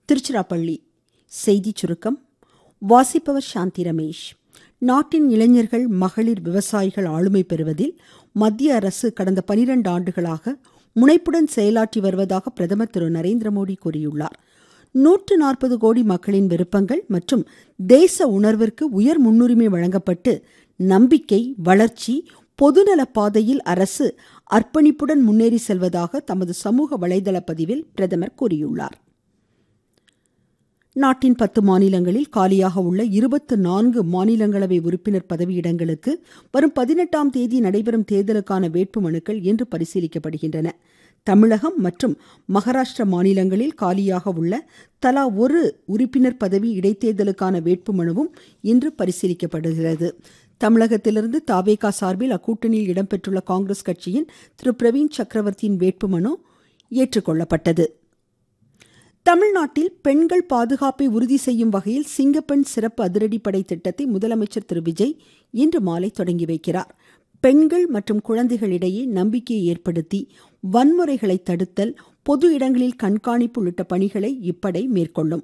திருச்சிராப்பள்ளி செய்திச் சுருக்கம் வாசிப்பவர் சாந்தி ரமேஷ் நாட்டின் இளைஞர்கள் மகளிர் விவசாயிகள் ஆளுமை பெறுவதில் மத்திய அரசு கடந்த பனிரெண்டு ஆண்டுகளாக முனைப்புடன் செயலாற்றி வருவதாக பிரதமர் திரு நரேந்திர மோடி கூறியுள்ளார் நூற்று நாற்பது கோடி மக்களின் விருப்பங்கள் மற்றும் தேச உணர்விற்கு உயர் முன்னுரிமை வழங்கப்பட்டு நம்பிக்கை வளர்ச்சி பொதுநல பாதையில் அரசு அர்ப்பணிப்புடன் முன்னேறி செல்வதாக தமது சமூக வலைதள பதிவில் பிரதமர் கூறியுள்ளார் நாட்டின் பத்து மாநிலங்களில் காலியாக உள்ள இருபத்து நான்கு மாநிலங்களவை உறுப்பினர் பதவியிடங்களுக்கு வரும் பதினெட்டாம் தேதி நடைபெறும் தேர்தலுக்கான வேட்புமனுக்கள் இன்று பரிசீலிக்கப்படுகின்றன தமிழகம் மற்றும் மகாராஷ்டிரா மாநிலங்களில் காலியாக உள்ள தலா ஒரு உறுப்பினர் பதவி இடைத்தேர்தலுக்கான வேட்புமனுவும் இன்று பரிசீலிக்கப்படுகிறது தமிழகத்திலிருந்து தாவேகா சார்பில் அக்கூட்டணியில் இடம்பெற்றுள்ள காங்கிரஸ் கட்சியின் திரு பிரவீன் சக்கரவர்த்தியின் வேட்புமனு ஏற்றுக்கொள்ளப்பட்டது தமிழ்நாட்டில் பெண்கள் பாதுகாப்பை உறுதி செய்யும் வகையில் சிங்கப்பெண் சிறப்பு அதிரடிப்படை திட்டத்தை முதலமைச்சர் திரு விஜய் இன்று மாலை தொடங்கி வைக்கிறார் பெண்கள் மற்றும் குழந்தைகளிடையே நம்பிக்கையை ஏற்படுத்தி வன்முறைகளை தடுத்தல் பொது இடங்களில் கண்காணிப்பு உள்ளிட்ட பணிகளை இப்படை மேற்கொள்ளும்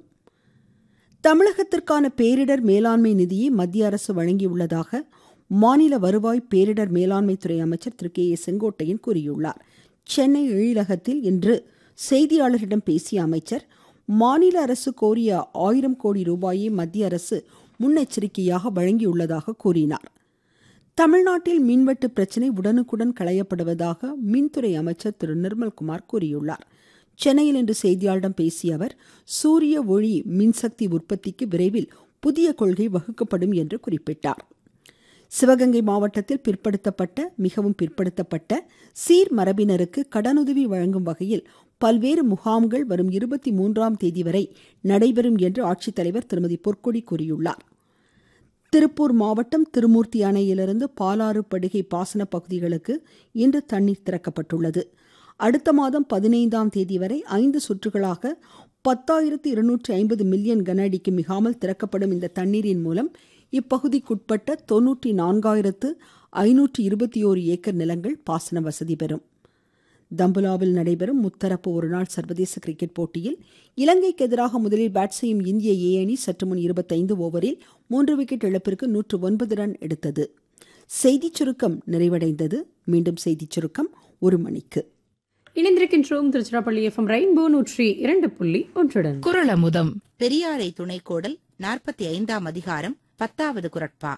தமிழகத்திற்கான பேரிடர் மேலாண்மை நிதியை மத்திய அரசு வழங்கியுள்ளதாக மாநில வருவாய் பேரிடர் மேலாண்மை துறை அமைச்சர் திரு கே ஏ செங்கோட்டையன் கூறியுள்ளார் சென்னை எழிலகத்தில் இன்று செய்தியாளர்களிடம் பேசிய அமைச்சர் மாநில அரசு கோரிய ஆயிரம் கோடி ரூபாயை மத்திய அரசு முன்னெச்சரிக்கையாக வழங்கியுள்ளதாக கூறினார் தமிழ்நாட்டில் மின்வெட்டு பிரச்சினை உடனுக்குடன் களையப்படுவதாக மின்துறை அமைச்சர் திரு நிர்மல்குமார் கூறியுள்ளார் சென்னையில் இன்று செய்தியாளரிடம் பேசிய அவர் சூரிய ஒளி மின்சக்தி உற்பத்திக்கு விரைவில் புதிய கொள்கை வகுக்கப்படும் என்று குறிப்பிட்டார் சிவகங்கை மாவட்டத்தில் பிற்படுத்தப்பட்ட மிகவும் பிற்படுத்தப்பட்ட சீர் மரபினருக்கு கடனுதவி வழங்கும் வகையில் பல்வேறு முகாம்கள் வரும் இருபத்தி மூன்றாம் தேதி வரை நடைபெறும் என்று ஆட்சித்தலைவர் திருமதி பொற்கொடி கூறியுள்ளார் திருப்பூர் மாவட்டம் திருமூர்த்தி அணையிலிருந்து பாலாறு படுகை பாசன பகுதிகளுக்கு இன்று தண்ணீர் திறக்கப்பட்டுள்ளது அடுத்த மாதம் பதினைந்தாம் தேதி வரை ஐந்து சுற்றுகளாக பத்தாயிரத்து இருநூற்றி ஐம்பது மில்லியன் கன அடிக்கு மிகாமல் திறக்கப்படும் இந்த தண்ணீரின் மூலம் இப்பகுதிக்குட்பட்ட தொன்னூற்றி நான்காயிரத்து ஐநூற்றி இருபத்தி ஓரு ஏக்கர் நிலங்கள் பாசன வசதி பெறும் தம்புலாவில் நடைபெறும் முத்தரப்பு ஒருநாள் சர்வதேச கிரிக்கெட் போட்டியில் இலங்கைக்கு எதிராக முதலில் பேட் செய்யும் இந்திய ஏ அணி சற்று முன் இருபத்தைந்து ஓவரில் மூன்று விக்கெட் இழப்பிற்கு நூற்று ஒன்பது ரன் எடுத்தது செய்திச் சுருக்கம் நிறைவடைந்தது மீண்டும் செய்திச் சுருக்கம் ஒரு மணிக்கு இணைந்திருக்கின்றோம் திருச்சிராப்பள்ளி எஃப்எம் ரெயின்போ நூற்றி இரண்டு புள்ளி ஒன்றுடன் குரலமுதம் பெரியாரை துணைக்கோடல் நாற்பத்தி ஐந்தாம் அதிகாரம் பத்தாவது குரட்பா